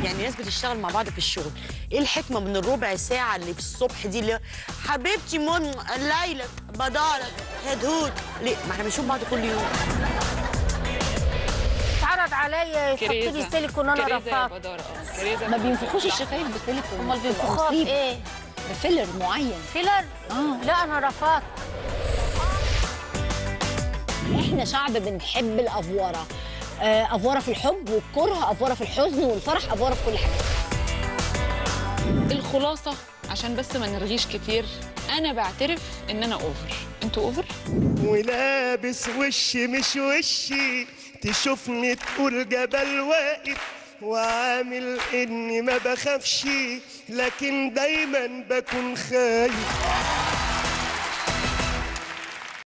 يعني ناس بتشتغل مع بعض في الشغل ايه الحكمه من الربع ساعه اللي في الصبح دي اللي حبيبتي من ليلى بدارك هدهود ليه ما احنا بنشوف بعض كل يوم اتعرض عليا يحط لي كريزة. سيليكون انا كريزة يا رفضت بدارة اه كريزة ما بينفخوش الشفايف بسيليكون امال بتبقى بينفخوها مصيبة. بايه؟ بفيلر معين فيلر؟ آه. لا انا رفضت احنا شعب بنحب الافوره آه، افوره في الحب والكره افوره في الحزن والفرح افوره في كل حاجه الخلاصة عشان بس ما نرغيش كتير أنا بعترف إن أنا أوفر أنتوا أوفر؟ ولابس وشي مش وشي تشوفني تقول جبل واقف وعامل اني ما بخافش لكن دايما بكون خايف